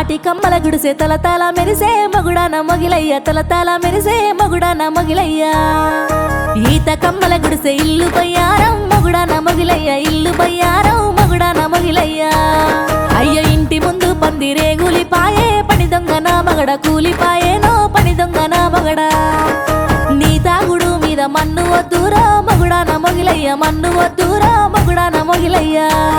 తాటి కమ్మల గుడిసే తల తల మెరిసే మగుడాన మొగిలయ్య తల తల మెరిసే మగుడాన మొగిలయ్య ఈత కమ్మల గుడిసే ఇల్లు బయ్యారం మగుడాన మొగిలయ్య ఇల్లు బయ్యారం మగుడాన మొగిలయ్య అయ్యో ఇంటి ముందు పందిరే కూలిపాయే పని దొంగ నా మగడ కూలిపాయేనో పని దొంగ నా మగడ నీ తాగుడు మీద మన్ను వద్దురా మగుడాన మొగిలయ్య మన్ను వద్దురా మగుడాన మొగిలయ్య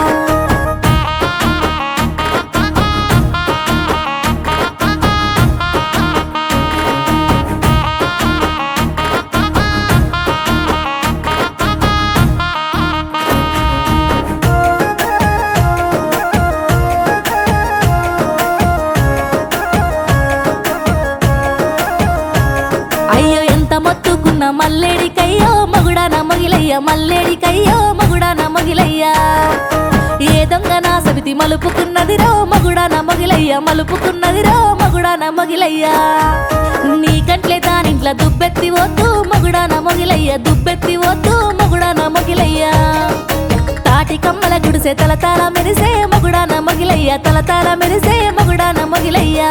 అయ్యో ఎంత మొత్తుకున్న మల్లేడికయ్యో మగుడాన మొగిలయ్య మల్లేడికయ్యో మగుడాన మొగిలయ్య ఏ దొంగ నా సవితి మలుపుకున్నదిరో మగుడాన మొగిలయ్య మలుపుకున్నదిరో మగుడాన మొగిలయ్య నీ కంట్లే దానింట్ల దుబ్బెత్తి వద్దు మగుడాన మొగిలయ్య దుబ్బెత్తి వద్దు మగుడాన మొగిలయ్య తాటి కమ్మల గుడిసే తల తల మెరిసే మగుడాన మొగిలయ్య తల తల మెరిసే మగుడాన మొగిలయ్య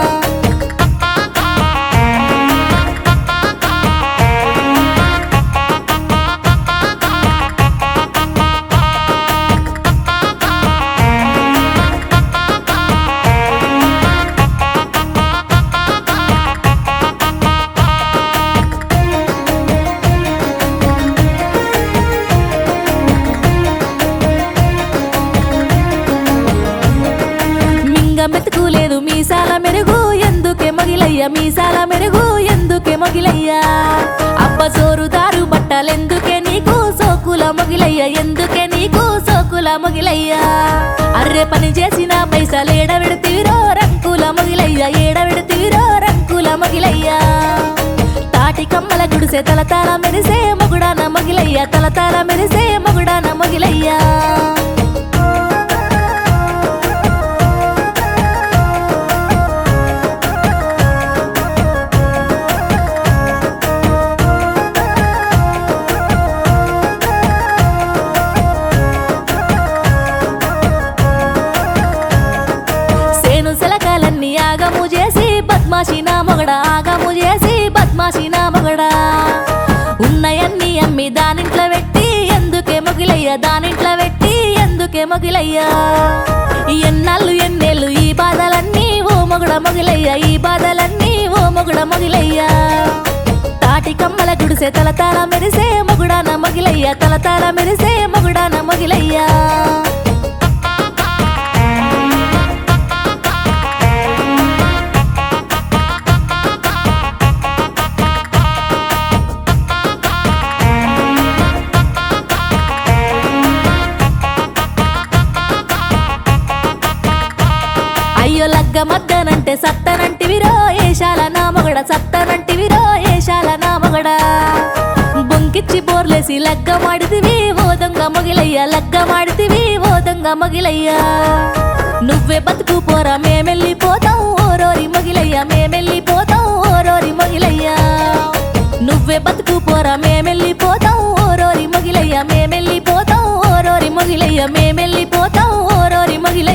మింగ మెతుకు లేదు మీసాల మెరుగు ఎందుకే మొగిలయ్య మీసాల మెరుగు ఎందుకే మొగిలయ్య అబ్బ సోరుదారు బట్టలెందుకే నీకు సోకుల మొగిలయ్య ఎందుకే నీకు సోకుల మొగిలయ్య అర్రె పని చేసిన పైసలు ఏడవెడతీరో రంకుల మొగిలయ్య ఏడవెడతీరో రంకుల మొగిలయ్య తాటి కమ్మల గుడిసే తల తల మెరిసే మొగుడాన మొగిలయ్య తల తల మెరిసే మొగుడాన మొగిలయ్య సేను సెలకాలన్నీ ఆగము చేసి బద్మాషి నా మొగడ ఆగము చేసి బద్మాషి నా మొగడ ఉన్నయన్నీ అమ్మి దానింట్లో పెట్టి ఎందుకే మొగిలయ్య దానింట్లో పెట్టి ఎందుకే మొగిలయ్య ఎన్నాళ్ళు ఎన్నేళ్ళు ఈ బాధలన్నీ ఓ మొగుడ మొగిలయ్య ఈ బాధలన్నీ ఓ మొగుడ మొగిలయ్య తాటి కమ్మల గుడిసే తల తల మెరిసే మొగుడాన మొగిలయ్య తల తల మెరిసే మొగుడాన మొగిలయ్య అయ్యో లగ్గ మద్దనంటే సత్తనంటివిరో ఏషాల నా మొగడ సత్తనంటివిరో ఏషాల నా మొగడ బొంకిచ్చి బోర్లేసి లగ్గ మాడితివి ఓ దొంగ మొగిలయ్య లగ్గ మాడితివి ఓ దొంగ మొగిలయ్య నువ్వే బతుకు పోరా మేమెళ్ళిపోతాం ఓరోరి మొగిలయ్య మేమెళ్ళిపోతాం ఓరోరి మొగిలయ్య నువ్వే బతుకు పోరా మేమెళ్ళిపోతాం ఓరోరి మొగిలయ్య మేమెళ్ళిపోతాం ఓరోరి మొగిలయ్య మేమెళ్ళిపోతాం ఓరోరి మొగిలయ్య